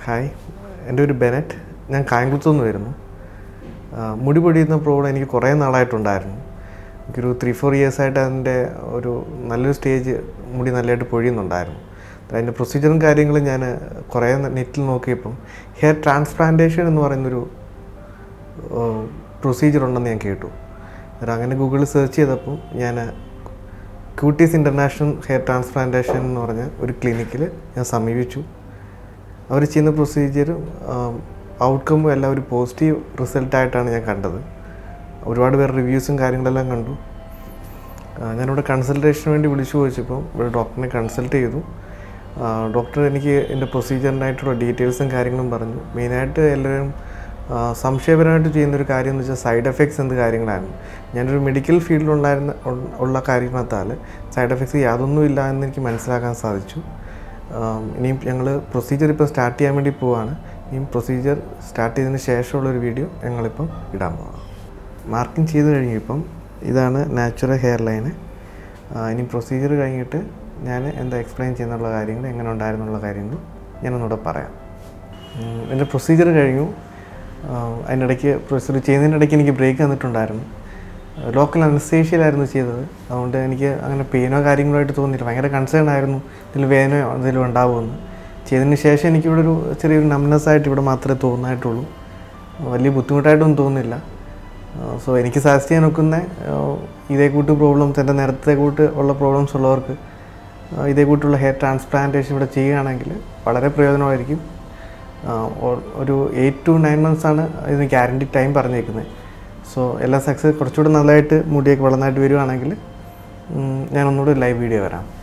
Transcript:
hi എൻ്റെ ഒരു Bennett ഞാൻ കായംകുളത്തു നിന്ന് വരുന്നു ആ, മുടി പൊടിയുന്ന പ്രോബ്ലം എനിക്ക് കുറേ നാളായിട്ടുണ്ടായിരുന്നു എനിക്കൊരു ത്രീ ഫോർ ഇയേഴ്സായിട്ട് അതിൻ്റെ ഒരു നല്ലൊരു സ്റ്റേജ് മുടി നല്ലതായിട്ട് പൊഴിയുന്നുണ്ടായിരുന്നു അതിൻ്റെ പ്രൊസീജിയറും കാര്യങ്ങളും ഞാൻ കുറേ നെറ്റിൽ നോക്കിയപ്പം ഹെയർ ട്രാൻസ്പ്ലാന്റേഷൻ എന്ന് പറയുന്നൊരു പ്രൊസീജിയർ ഉണ്ടെന്ന് ഞാൻ കേട്ടു അന്നേരം അങ്ങനെ ഗൂഗിളിൽ സെർച്ച് ചെയ്തപ്പം ഞാൻ ക്യൂട്ടീസ് ഇൻ്റർനാഷണൽ ഹെയർ ട്രാൻസ്പ്ലാന്റേഷൻ എന്ന് പറഞ്ഞ ഒരു ക്ലിനിക്കിൽ ഞാൻ സമീപിച്ചു അവർ ചെയ്യുന്ന പ്രൊസീജിയറും ഔട്ട്കമ്മും എല്ലാം ഒരു പോസിറ്റീവ് റിസൾട്ടായിട്ടാണ് ഞാൻ കണ്ടത് ഒരുപാട് പേർ റിവ്യൂസും കാര്യങ്ങളെല്ലാം കണ്ടു ആ, ഞാനിവിടെ കൺസൾട്ടേഷന് വേണ്ടി വിളിച്ചു ചോദിച്ചപ്പോൾ ഇവിടെ ഡോക്ടറിനെ കൺസൾട്ട് ചെയ്തു ആ, ഡോക്ടർ എനിക്ക് എൻ്റെ പ്രൊസീജിയറിനായിട്ടുള്ള ഡീറ്റെയിൽസും കാര്യങ്ങളും പറഞ്ഞു മെയിനായിട്ട് എല്ലാവരും ആ, സംശയപരമായിട്ട് ചെയ്യുന്നൊരു കാര്യം എന്ന് വെച്ചാൽ സൈഡ് എഫക്ട്സ് എന്ത് കാര്യങ്ങളാണ് ഞാനൊരു മെഡിക്കൽ ഫീൽഡിലുണ്ടായിരുന്ന ഉൾ- ഉള്ള കാര്യങ്ങളത്താൽ സൈഡ് എഫക്ട്സ് യാതൊന്നും ഇല്ല എന്ന് എനിക്ക് മനസ്സിലാക്കാൻ സാധിച്ചു ആം, ഇനിയും ഞങ്ങൾ പ്രൊസീജിയർ ഇപ്പോൾ സ്റ്റാർട്ട് ചെയ്യാൻ വേണ്ടി പോവാണ് ഇനിയും പ്രൊസീജിയർ സ്റ്റാർട്ട് ചെയ്തതിന് ശേഷമുള്ളൊരു വീഡിയോ ഞങ്ങളിപ്പം ഇടാൻ പോകാം മാർക്കിംഗ് ചെയ്ത് കഴിഞ്ഞിപ്പം ഇതാണ് നാച്ചുറൽ ഹെയർ ലൈന് ഇനി പ്രൊസീജിയർ കഴിഞ്ഞിട്ട് ഞാൻ എന്താ എക്സ്പ്ലെയിൻ ചെയ്യുന്നുള്ള കാര്യങ്ങൾ എങ്ങനെ ഉണ്ടായിരുന്നുള്ള കാര്യങ്ങൾ ഞാനൊന്നുകൂടെ പറയാം ഉം, എൻ്റെ പ്രൊസീജിയർ കഴിഞ്ഞു ആ, അതിനിടയ്ക്ക് പ്രൊസീജിയർ ചെയ്യുന്നതിനിടയ്ക്ക് എനിക്ക് ബ്രേക്ക് തന്നിട്ടുണ്ടായിരുന്നു ലോക്കൽ അനസ്തേഷ്യയിലായിരുന്നു ചെയ്തത് അതുകൊണ്ട് എനിക്ക് അങ്ങനെ പെയിനോ കാര്യങ്ങളോ ആയിട്ട് തോന്നിയില്ല ഭയങ്കര കൺസേൺ ആയിരുന്നു ഇതിൽ വേദനയോ എന്തെങ്കിലും ഉണ്ടാവുമെന്ന് ചെയ്തതിന് ശേഷം എനിക്കിവിടെ ഒരു ചെറിയൊരു നംനെസ് ആയിട്ട് ഇവിടെ മാത്രമേ തോന്നായിട്ടുള്ളൂ വലിയ ബുദ്ധിമുട്ടായിട്ടൊന്നും തോന്നുന്നില്ല സോ എനിക്ക് സജസ്റ്റ് ചെയ്യാൻ നോക്കുന്ന ഇതേ കൂട്ട് പ്രോബ്ലംസ് എൻ്റെ നേരത്തെ കൂട്ട് ഉള്ള പ്രോബ്ലംസ് ഉള്ളവർക്ക് ആ, ഇതേ കൂട്ടുള്ള ഹെയർ ട്രാൻസ്പ്ലാന്റേഷൻ ഇവിടെ ചെയ്യുകയാണെങ്കിൽ വളരെ പ്രയോജനമായിരിക്കും ആ, ഒ- ഒരു എയ്റ്റ് ടു നയൻ മന്ത്സ് ആണ് ഇതിന് ഗ്യാരണ്ടി ടൈം പറഞ്ഞേക്കുന്നത് സോ എല്ലാ സക്സസ് കുറച്ചുകൂടി നല്ലതായിട്ട് മുടിയൊക്കെ വളർന്നതായിട്ട് വരുവാണെങ്കിൽ ഉം, ഞാൻ ഒന്നുകൂടി ലൈവ് വീഡിയോ വരാം